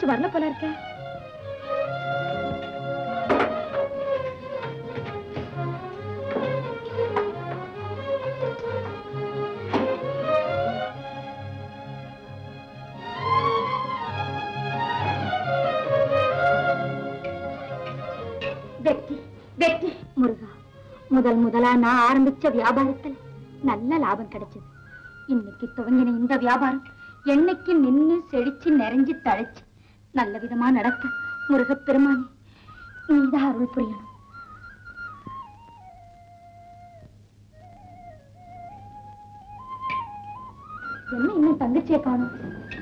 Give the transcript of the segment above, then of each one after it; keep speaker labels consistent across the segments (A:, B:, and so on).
A: மீனாட்சி வரல போல இருக்க வெற்றி வெற்றி முருகா முதல் முதலா நான் ஆரம்பிச்ச வியாபாரத்துல நல்ல லாபம் கிடைச்சது இன்னைக்கு துவங்கின இந்த வியாபாரம் என்னைக்கு நின்னு செழிச்சு நிறைஞ்சு தழைச்சு நல்ல விதமா நடக்க முருகப் பெருமானே நீதான் அருள் புரியணும் என்ன இன்னும் தங்கச்சியை காணும்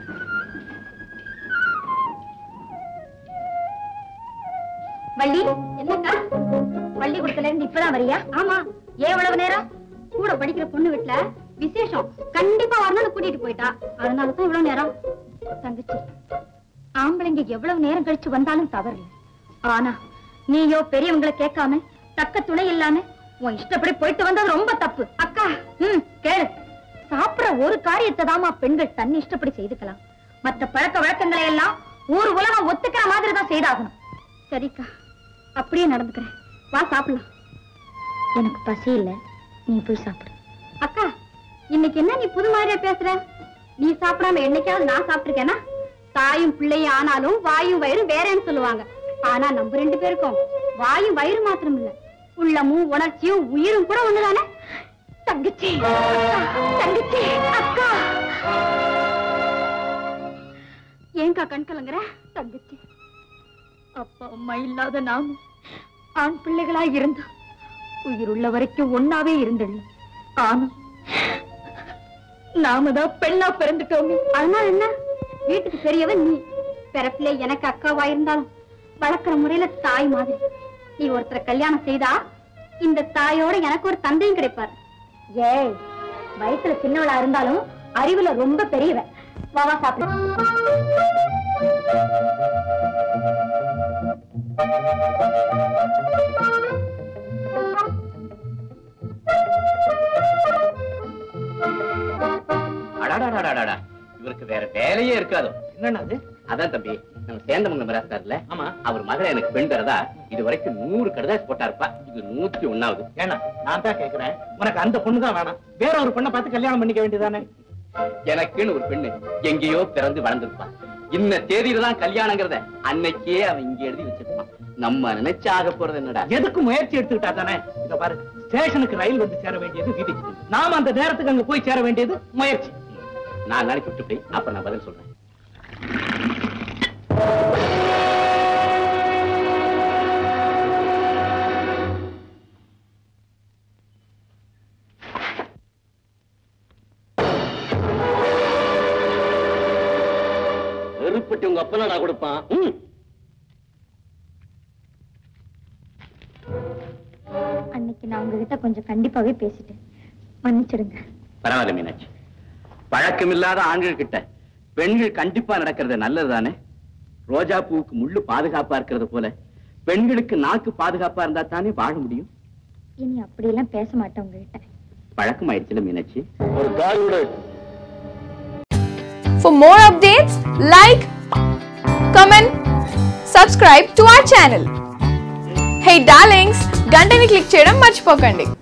A: வள்ளி என்னக்கா பள்ளிக்கூடத்துல இருந்து இப்பதான் வரியா ஆமா ஏன் இவ்வளவு நேரம் கூட படிக்கிற பொண்ணு வீட்டுல விசேஷம் கண்டிப்பா வரணும்னு கூட்டிட்டு போயிட்டா அதனாலதான் இவ்வளவு நேரம் தங்கச்சி ஆம்பளைங்க எவ்வளவு நேரம் கழிச்சு வந்தாலும் தவறு ஆனா நீயோ பெரியவங்களை கேட்காம தக்க துணை இல்லாம உன் இஷ்டப்படி போயிட்டு வந்தது ரொம்ப தப்பு அக்கா ம் கேளு சாப்பிடுற ஒரு காரியத்தை தாமா பெண்கள் தன் இஷ்டப்படி செய்துக்கலாம் மத்த பழக்க வழக்கங்களை எல்லாம் ஊர் உலகம் ஒத்துக்கிற மாதிரி தான் செய்தாகணும் சரிக்கா அப்படியே நடந்துக்கிறேன் வா சாப்பிடலாம் எனக்கு பசி இல்ல நீ போய் சாப்பிடு அக்கா இன்னைக்கு என்ன நீ புது மாதிரியா பேசுற நீ சாப்பிடாம என்னைக்காவது நான் சாப்பிட்டிருக்கேனா தாயும் பிள்ளையும் ஆனாலும் வாயும் வயிறும் வேறேன்னு சொல்லுவாங்க ஆனா நம்ம ரெண்டு பேருக்கும் வாயும் வயிறு மாத்திரம் இல்ல உள்ளமும் உணர்ச்சியும் உயிரும் கூட ஒண்ணுதானே தங்கச்சி அக்கா, தங்கச்சி அக்கா ஏங்கா கண் கலங்குற தங்கச்சி அப்பா அம்மா இல்லாத நாம ஆண் பிள்ளைகளா இருந்தா உயிர் உள்ள வரைக்கும் ஒன்னாவே இருந்துடலாம் ஆனா நாம தான் பெண்ணா பிறந்துட்டோமே அதனால என்ன வீட்டுக்கு பெரியவன் நீ பிறப்பிலே எனக்கு அக்காவா இருந்தாலும் வளர்க்கிற முறையில தாய் மாதிரி நீ ஒருத்தரை கல்யாணம் செய்தா இந்த தாயோட எனக்கு ஒரு தந்தையும் கிடைப்பார் ஏய் வயசுல சின்னவளா இருந்தாலும் அறிவுல ரொம்ப பெரியவ வா வா சாப்பிடு
B: அடாடாடாடாடா இவருக்கு வேற வேலையே இருக்காதோ
C: என்னன்னா அது
B: அதான் தம்பி நம்ம சேந்தமங்க மிராஸ்தார்ல
C: ஆமா
B: அவர் மகளை எனக்கு பெண் தரதா இது வரைக்கும் நூறு கடுதாசி போட்டாருப்பா இது நூத்தி ஒண்ணாவது
C: ஏன்னா நான் தான் கேக்குறேன் உனக்கு அந்த பொண்ணு தான் வேணாம் வேற ஒரு பொண்ணை பார்த்து கல்யாணம் பண்ணிக்க வேண்டியதானே
B: எனக்குன்னு ஒரு பெண்ணு எங்கேயோ பிறந்து வளர்ந்துருப்பா இந்த தேதியில தான் கல்யாணங்கிறத அன்னைக்கே அவன் இங்க எழுதி வச்சிருப்பான் நம்ம நினைச்சு ஆக போறது என்னடா
C: எதுக்கு முயற்சி எடுத்துக்கிட்டா தானே இத பாரு ஸ்டேஷனுக்கு ரயில் வந்து சேர வேண்டியது விதி நாம அந்த நேரத்துக்கு அங்க போய் சேர வேண்டியது முயற்சி
B: நான் நாளைக்கு விட்டு போய் அப்ப நான் பதில் சொல்றேன் வெறுப்பட்டி உங்க அப்பனா நான் கொடுப்பான் ம்.
A: அன்னைக்கு நான் உங்ககிட்ட கொஞ்சம் கண்டிப்பாவே பேசிட்டேன் மன்னிச்சிடுங்க
B: பரவாயில்ல மீனாட்சி பழக்கமில்லாத ஆண்கள் கிட்ட பெண்கள் கண்டிப்பா நடக்கிறது நல்லதுதானே ரோஜா பூவுக்கு முள்ளு பாதுகாப்பா இருக்கிறது போல பெண்களுக்கு நாக்கு பாதுகாப்பா இருந்தா தானே வாழ முடியும்
A: இனி அப்படியெல்லாம் பேச மாட்டேன் உங்ககிட்ட
B: பழக்கம் ஆயிடுச்சுல மீனாட்சி
C: ஒரு காலோட
D: For more updates, like, comment, subscribe to our channel. Hey darlings, గంటని click చేయడం మర్చిపోకండి